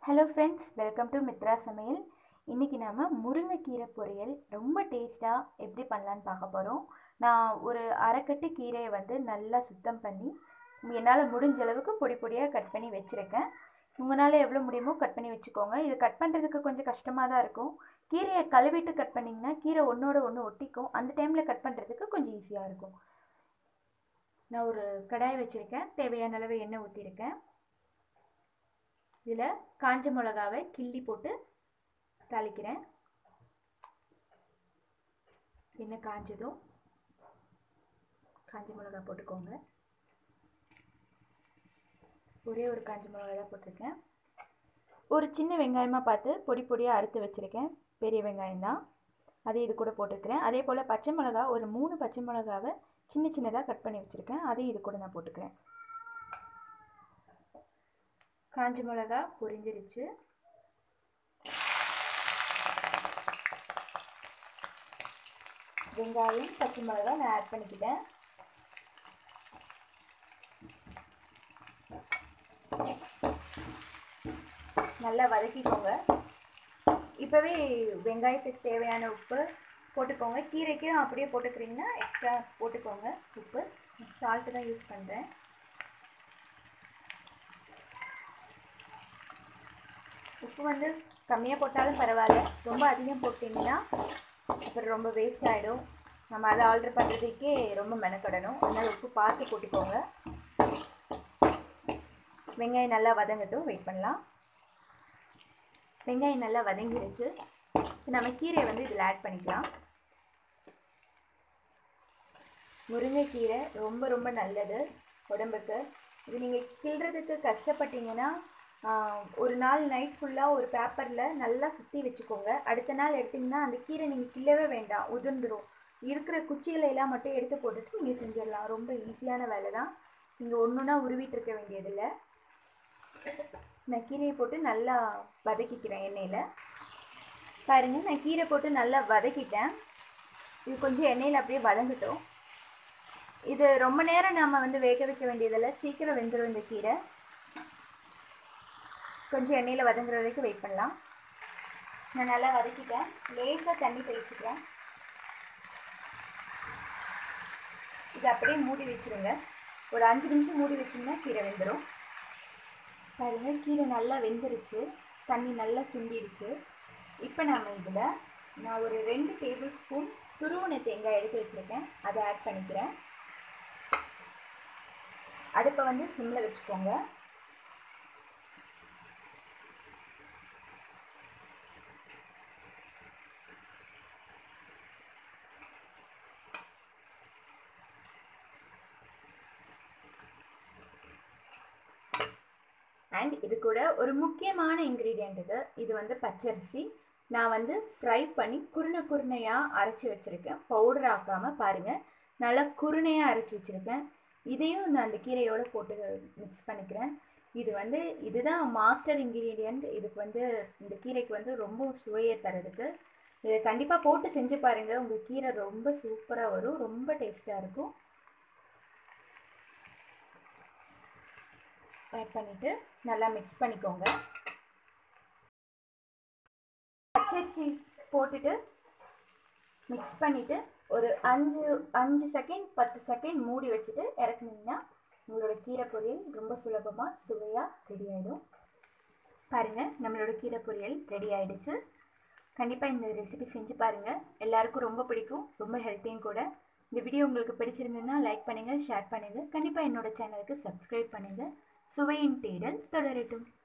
hello friends welcome to Mithra சமையல் இன்றைக்கி நம்ம முருங்கைக்கீரை பொரியல் ரொம்ப டேஸ்ட்டாக எப்படி பண்ணலான்னு பார்க்க போகிறோம் நான் ஒரு அரைக்கட்டு கீரையை வந்து நல்லா சுத்தம் பண்ணி என்னால் முடிஞ்ச அளவுக்கு பொடி பொடியாக கட் பண்ணி வச்சுருக்கேன் உங்களால் எவ்வளோ முடியுமோ கட் பண்ணி வச்சுக்கோங்க இது கட் பண்ணுறதுக்கு கொஞ்சம் கஷ்டமாக தான் இருக்கும் கீரையை கழுவிட்டு கட் பண்ணிங்கன்னா கீரை ஒன்றோட ஒன்று ஒட்டிக்கும் அந்த டைமில் கட் பண்ணுறதுக்கு கொஞ்சம் ஈஸியாக இருக்கும் நான் ஒரு கடாய் வச்சுருக்கேன் தேவையான அளவு எண்ணெய் ஊற்றிருக்கேன் இதில் காஞ்ச மிளகாவை கிள்ளி போட்டு தாளிக்கிறேன் எண்ணெய் காஞ்சதும் காஞ்ச மிளகா போட்டுக்கோங்க ஒரே ஒரு காஞ்ச மிளகா தான் போட்டிருக்கேன் ஒரு சின்ன வெங்காயமாக பார்த்து பொடி பொடியாக அறுத்து வச்சுருக்கேன் பெரிய வெங்காயம் தான் அதை இது கூட போட்டுக்கிறேன் அதே போல் பச்சை மிளகா ஒரு மூணு பச்சை மிளகாவை சின்ன சின்னதாக கட் பண்ணி வச்சுருக்கேன் அதையும் இது கூட நான் போட்டுக்கிறேன் காஞ்ச மிளகா பொரிஞ்சிருச்சு வெங்காயம் பச்சை மிளகா நான் ஆட் பண்ணிக்கிட்டேன் நல்லா வதக்கிக்கோங்க இப்போவே வெங்காயத்துக்கு தேவையான உப்பு போட்டுக்கோங்க கீரைக்கும் அப்படியே போட்டுக்கிறீங்கன்னா எக்ஸ்ட்ரா போட்டுக்கோங்க உப்பு சால்ட்டு தான் யூஸ் பண்ணுறேன் உப்பு வந்து கம்மியாக போட்டாலும் பரவாயில்ல ரொம்ப அதிகம் போட்டிங்கன்னா அப்புறம் ரொம்ப வேஸ்ட் ஆகிடும் நம்ம அதை ஆர்டர் பண்ணுறதுக்கே ரொம்ப மெனக்கடணும் அதனால் உப்பு பார்த்து போட்டுக்கோங்க வெங்காயம் நல்லா வதங்கட்டும் வெயிட் பண்ணலாம் வெங்காயம் நல்லா வதங்கிருச்சு இப்போ நம்ம கீரையை வந்து இதில் ஆட் பண்ணிக்கலாம் முருங்கைக்கீரை ரொம்ப ரொம்ப நல்லது உடம்புக்கு இது நீங்கள் கிள்றதுக்கு கஷ்டப்பட்டீங்கன்னா ஒரு நாள் நைட் ஃபுல்லாக ஒரு பேப்பரில் நல்லா சுற்றி வச்சுக்கோங்க அடுத்த நாள் எடுத்திங்கன்னா அந்த கீரை நீங்கள் கிள்ளவே வேண்டாம் உதிர்ந்துடும் இருக்கிற குச்சிகளை எல்லாம் மட்டும் எடுத்து போட்டுட்டு நீங்கள் செஞ்சிடலாம் ரொம்ப ஈஸியான வேலை தான் நீங்கள் ஒன்று ஒன்றா உருவிட்டு இருக்க வேண்டியதில்லை நான் கீரையை போட்டு நல்லா வதக்கிக்கிறேன் எண்ணெயில் பாருங்கள் நான் கீரை போட்டு நல்லா வதக்கிட்டேன் இது கொஞ்சம் எண்ணெயில் அப்படியே வதங்கட்டும் இது ரொம்ப நேரம் நாம் வந்து வேக வைக்க வேண்டியதில்லை சீக்கிரம் வெந்துடும் இந்த கீரை கொஞ்சம் எண்ணெயில் வதங்குற வரைக்கும் வெயிட் பண்ணலாம் நான் நல்லா வதக்கிட்டேன் லேசாக தண்ணி தெளிச்சுக்கிறேன் இது அப்படியே மூடி வச்சுருங்க ஒரு அஞ்சு நிமிஷம் மூடி வச்சிங்கன்னா கீரை வெந்துடும் பாருங்கள் கீரை நல்லா வெந்துருச்சு தண்ணி நல்லா சிந்திடுச்சு இப்போ நம்ம இதில் நான் ஒரு ரெண்டு டேபிள் ஸ்பூன் துருவன தேங்காய் எடுத்து வச்சுருக்கேன் அதை ஆட் பண்ணிக்கிறேன் அடுப்பை வந்து சிம்மில் வச்சுக்கோங்க அண்ட் இது கூட ஒரு முக்கியமான இன்க்ரீடியண்ட் இது இது வந்து பச்சரிசி நான் வந்து ஃப்ரை பண்ணி குருணை குருணையாக அரைச்சி வச்சுருக்கேன் பவுடர் ஆக்காமல் பாருங்கள் நல்லா குருணையாக அரைச்சி வச்சுருக்கேன் இதையும் நான் அந்த கீரையோடு போட்டு மிக்ஸ் பண்ணிக்கிறேன் இது வந்து இதுதான் மாஸ்டர் இன்க்ரீடியண்ட் இதுக்கு வந்து இந்த கீரைக்கு வந்து ரொம்ப சுவையை தரதுக்கு இதை கண்டிப்பாக போட்டு செஞ்சு பாருங்கள் உங்கள் கீரை ரொம்ப சூப்பராக வரும் ரொம்ப டேஸ்ட்டாக இருக்கும் ஆட் பண்ணிவிட்டு நல்லா மிக்ஸ் பண்ணிக்கோங்க பச்சரிசி போட்டுட்டு மிக்ஸ் பண்ணிவிட்டு ஒரு அஞ்சு அஞ்சு செகண்ட் பத்து செகண்ட் மூடி வச்சுட்டு இறக்குனீங்கன்னா உங்களோட கீரை பொரியல் ரொம்ப சுலபமாக சுவையாக ரெடி ஆகிடும் பாருங்கள் நம்மளோட கீரை பொரியல் ரெடி ஆகிடுச்சு கண்டிப்பாக இந்த ரெசிபி செஞ்சு பாருங்கள் எல்லாருக்கும் ரொம்ப பிடிக்கும் ரொம்ப ஹெல்த்தியும் கூட இந்த வீடியோ உங்களுக்கு பிடிச்சிருந்ததுன்னா லைக் பண்ணுங்கள் ஷேர் பண்ணுங்கள் கண்டிப்பாக என்னோடய சேனலுக்கு சப்ஸ்கிரைப் பண்ணுங்கள் சுவையின் தேடல் தொடரட்டும்